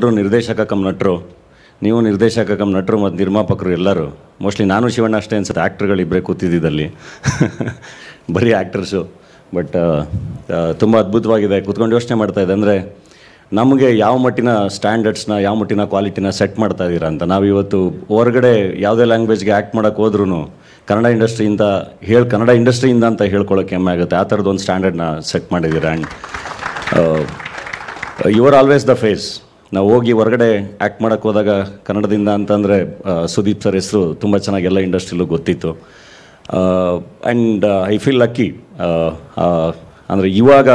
ಎಲ್ಲರೂ ನಿರ್ದೇಶಕ ಕಮ್ ನಟರು ನೀವು ನಿರ್ದೇಶಕ ಕಮ್ ನಟರು ಮತ್ತು ನಿರ್ಮಾಪಕರು ಎಲ್ಲರೂ ಮೋಸ್ಟ್ಲಿ ನಾನು ಶಿವಣ್ಣ ಅಷ್ಟೇ ಅನ್ಸುತ್ತೆ ಆ್ಯಕ್ಟ್ರುಗಳಿಬ್ಬರೇ ಕೂತಿದ್ದಲ್ಲಿ ಬರೀ ಆ್ಯಕ್ಟರ್ಸು ಬಟ್ ತುಂಬ ಅದ್ಭುತವಾಗಿದೆ ಕೂತ್ಕೊಂಡು ಯೋಚನೆ ಮಾಡ್ತಾ ಇದೆ ಅಂದರೆ ನಮಗೆ ಯಾವ ಮಟ್ಟಿನ ಸ್ಟ್ಯಾಂಡರ್ಡ್ಸ್ನ ಯಾವ ಮಟ್ಟಿನ ಕ್ವಾಲಿಟಿನ ಸೆಟ್ ಮಾಡ್ತಾ ಇದ್ದೀರಾ ಅಂತ ನಾವು ಇವತ್ತು ಹೊರಗಡೆ ಯಾವುದೇ ಲ್ಯಾಂಗ್ವೇಜ್ಗೆ ಆ್ಯಕ್ಟ್ ಮಾಡೋಕೆ ಹೋದ್ರೂ ಕನ್ನಡ ಇಂಡಸ್ಟ್ರಿಯಿಂದ ಹೇಳಿ ಕನ್ನಡ ಇಂಡಸ್ಟ್ರಿಯಿಂದ ಅಂತ ಹೇಳ್ಕೊಳ್ಳೋಕೆ ಹೆಮ್ಮೆ ಆಗುತ್ತೆ ಆ ಥರದ್ದು ಒಂದು ಸ್ಟ್ಯಾಂಡರ್ಡ್ನ ಸೆಟ್ ಮಾಡಿದ್ದೀರಾ and you are always the face ನಾವು ಹೋಗಿ ಹೊರಗಡೆ ಆ್ಯಕ್ಟ್ ಮಾಡೋಕ್ಕೆ ಹೋದಾಗ ಕನ್ನಡದಿಂದ ಅಂತಂದರೆ ಸುದೀಪ್ ಸರ್ ಹೆಸರು ತುಂಬ ಚೆನ್ನಾಗಿ ಎಲ್ಲ ಇಂಡಸ್ಟ್ರಿಲೂ ಗೊತ್ತಿತ್ತು ಆ್ಯಂಡ್ ಐ ಫೀಲ್ ಲಕ್ಕಿ ಅಂದರೆ ಇವಾಗ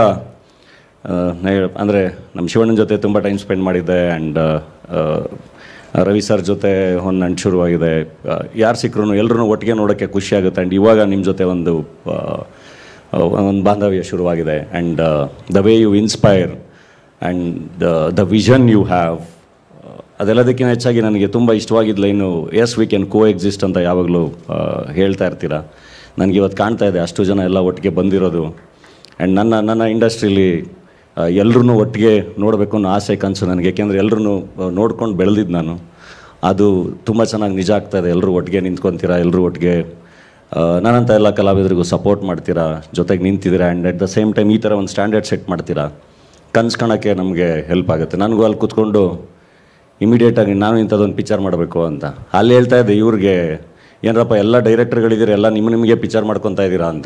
ಅಂದರೆ ನಮ್ಮ ಶಿವಣ್ಣನ ಜೊತೆ ತುಂಬ ಟೈಮ್ ಸ್ಪೆಂಡ್ ಮಾಡಿದ್ದೆ ಆ್ಯಂಡ್ ರವಿ ಸರ್ ಜೊತೆ ಒಂದು ನಂಟು ಶುರುವಾಗಿದೆ ಯಾರು ಸಿಕ್ಕರು ಎಲ್ಲರೂ ಒಟ್ಟಿಗೆ ನೋಡೋಕ್ಕೆ ಖುಷಿ ಆಗುತ್ತೆ ಆ್ಯಂಡ್ ಇವಾಗ ನಿಮ್ಮ ಜೊತೆ ಒಂದು ಒಂದು ಬಾಂಧವ್ಯ ಶುರುವಾಗಿದೆ and the way you inspire and the the vision you have ಅದೆಲ್ಲದಕ್ಕಿಂತ ಹೆಚ್ಚಾಗಿ ನನಗೆ ತುಂಬ ಇಷ್ಟವಾಗಿದ್ದ line yes we can coexist ಅಂತ ಯಾವಾಗಲೂ ಹೇಳ್ತಾ ಇರ್ತೀರ ನನಗೆ ಇವತ್ತು ಕಾಣ್ತಾ ಇದೆ ಅಷ್ಟು ಜನ ಎಲ್ಲ ಒಟ್ಟಿಗೆ ಬಂದಿರೋದು ಆ್ಯಂಡ್ ನನ್ನ ನನ್ನ ಇಂಡಸ್ಟ್ರೀಲಿ ಎಲ್ಲರೂ ಒಟ್ಟಿಗೆ ನೋಡಬೇಕು ಅನ್ನೋ ಆಸೆ ಕನಸು ನನಗೆ ಯಾಕೆಂದರೆ ಎಲ್ಲರೂ ನೋಡ್ಕೊಂಡು ಬೆಳೆದಿದ್ದು ನಾನು ಅದು ತುಂಬ ಚೆನ್ನಾಗಿ ನಿಜ ಆಗ್ತಾ ಇದೆ ಎಲ್ಲರೂ ಒಟ್ಟಿಗೆ ನಿಂತ್ಕೊತೀರಾ ಎಲ್ಲರೂ ಒಟ್ಟಿಗೆ ನಾನಂತ ಎಲ್ಲ ಕಲಾವಿದರಿಗೂ ಸಪೋರ್ಟ್ ಮಾಡ್ತೀರಾ ಜೊತೆಗೆ ನಿಂತಿದ್ದೀರಾ and at the same time ಈ ಥರ ಒಂದು ಸ್ಟ್ಯಾಂಡರ್ಡ್ ಸೆಟ್ ಮಾಡ್ತೀರಾ ಕನ್ಸು ಕಾಣೋಕ್ಕೆ ನಮಗೆ ಹೆಲ್ಪ್ ಆಗುತ್ತೆ ನನಗೂ ಅಲ್ಲಿ ಕೂತ್ಕೊಂಡು ಇಮಿಡಿಯೇಟಾಗಿ ನಾನು ಇಂಥದ್ದೊಂದು ಪಿಕ್ಚರ್ ಮಾಡಬೇಕು ಅಂತ ಅಲ್ಲಿ ಹೇಳ್ತಾ ಇದ್ದೆ ಇವ್ರಿಗೆ ಏನರಪ್ಪ ಎಲ್ಲ ಡೈರೆಕ್ಟರ್ಗಳಿದ್ದೀರ ಎಲ್ಲ ನಿಮ್ಮ ನಿಮಗೆ ಪಿಕ್ಚರ್ ಮಾಡ್ಕೊತಾ ಇದ್ದೀರಾ ಅಂತ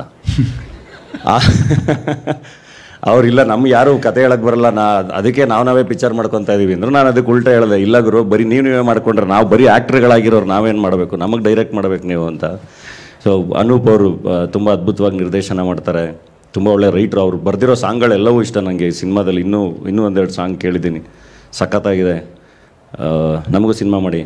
ಅವ್ರಿಲ್ಲ ನಮ್ಗೆ ಯಾರು ಕತೆ ಹೇಳಕ್ಕೆ ಬರಲ್ಲ ನಾ ಅದಕ್ಕೆ ನಾವು ನಾವೇ ಪಿಕ್ಚರ್ ಮಾಡ್ಕೊತಾ ಇದೀವಿ ಅಂದ್ರೆ ನಾನು ಅದಕ್ಕೆ ಉಲ್ಟಾ ಹೇಳಿದೆ ಇಲ್ಲ ಗುರು ಬರೀ ನೀವು ನೀವೇ ಮಾಡ್ಕೊಂಡ್ರೆ ನಾವು ಬರೀ ಆ್ಯಕ್ಟ್ರ್ಗಳಾಗಿರೋರು ನಾವೇನು ಮಾಡಬೇಕು ನಮಗೆ ಡೈರೆಕ್ಟ್ ಮಾಡಬೇಕು ನೀವು ಅಂತ ಸೊ ಅನೂಪ್ ಅವರು ತುಂಬ ಅದ್ಭುತವಾಗಿ ನಿರ್ದೇಶನ ಮಾಡ್ತಾರೆ ತುಂಬ ಒಳ್ಳೆ ರೈಟ್ರು ಅವ್ರು ಬರೆದಿರೋ ಸಾಂಗ್ಗಳೆಲ್ಲವೂ ಇಷ್ಟ ನನಗೆ ಈ ಸಿನಿಮಾದಲ್ಲಿ ಇನ್ನೂ ಇನ್ನೂ ಒಂದೆರಡು ಸಾಂಗ್ ಕೇಳಿದ್ದೀನಿ ಸಖತ್ತಾಗಿದೆ ನಮಗೂ ಸಿನಿಮಾ ಮಾಡಿ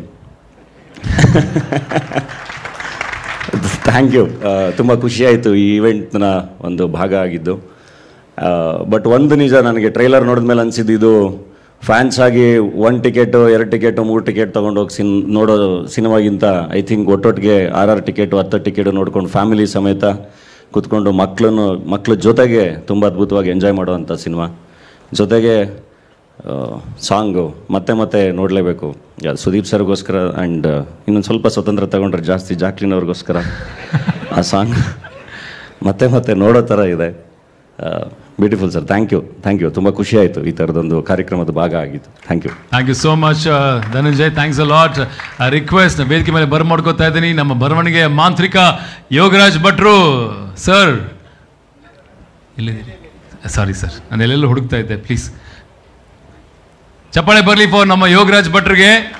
ಥ್ಯಾಂಕ್ ಯು ತುಂಬ ಖುಷಿಯಾಯಿತು ಈ ಇವೆಂಟ್ನ ಒಂದು ಭಾಗ ಆಗಿದ್ದು ಬಟ್ ಒಂದು ನಿಜ ನನಗೆ ಟ್ರೈಲರ್ ನೋಡಿದ್ಮೇಲೆ ಅನಿಸಿದ್ದು ಇದು ಫ್ಯಾನ್ಸ್ ಆಗಿ ಒನ್ ಟಿಕೆಟು ಎರಡು ಟಿಕೆಟು ಮೂರು ಟಿಕೆಟ್ ತೊಗೊಂಡೋಗಿ ಸಿನ್ ನೋಡೋ ಸಿನಿಮಾಗಿಂತ ಐ ಥಿಂಕ್ ಒಟ್ಟೊಟ್ಟಿಗೆ ಆರಾರು ಟಿಕೆಟು ಹತ್ತು ಟಿಕೆಟು ನೋಡ್ಕೊಂಡು ಫ್ಯಾಮಿಲಿ ಸಮೇತ ಕೂತ್ಕೊಂಡು ಮಕ್ಕಳನ್ನು ಮಕ್ಕಳ ಜೊತೆಗೆ ತುಂಬ ಅದ್ಭುತವಾಗಿ ಎಂಜಾಯ್ ಮಾಡುವಂಥ ಸಿನಿಮಾ ಜೊತೆಗೆ ಸಾಂಗು ಮತ್ತೆ ಮತ್ತೆ ನೋಡಲೇಬೇಕು ಸುದೀಪ್ ಸರ್ಗೋಸ್ಕರ ಆ್ಯಂಡ್ ಇನ್ನೊಂದು ಸ್ವಲ್ಪ ಸ್ವತಂತ್ರ ತಗೊಂಡ್ರೆ ಜಾಸ್ತಿ ಜಾಕ್ಲಿನ್ ಅವ್ರಿಗೋಸ್ಕರ ಆ ಸಾಂಗ್ ಮತ್ತೆ ಮತ್ತೆ ನೋಡೋ ಥರ ಇದೆ beautiful sir thank you thank you ತುಂಬ ಖುಷಿ ಆಯಿತು ಈ ಥರದೊಂದು ಕಾರ್ಯಕ್ರಮದ ಭಾಗ ಆಗಿತ್ತು thank you thank you so much Dhananjay thanks a lot request ವೇದಿಕೆ ಮೇಲೆ ಬರ್ ಮಾಡ್ಕೋತಾ ಇದ್ದೀನಿ ನಮ್ಮ ಬರವಣಿಗೆ ಮಾಂತ್ರಿಕ ಯೋಗರಾಜ್ ಭಟ್ರು ಸರ್ ಎಲ್ಲಿದ್ದೀರಿ ಸಾರಿ ಸರ್ ನಾನು ಎಲ್ಲೆಲ್ಲೂ ಹುಡುಕ್ತಾ ಇದ್ದೆ ಪ್ಲೀಸ್ ಚಪ್ಪಾಳೆ ಬರಲಿ ಫಾರ್ ನಮ್ಮ ಯೋಗರಾಜ್ ಭಟ್ರಿಗೆ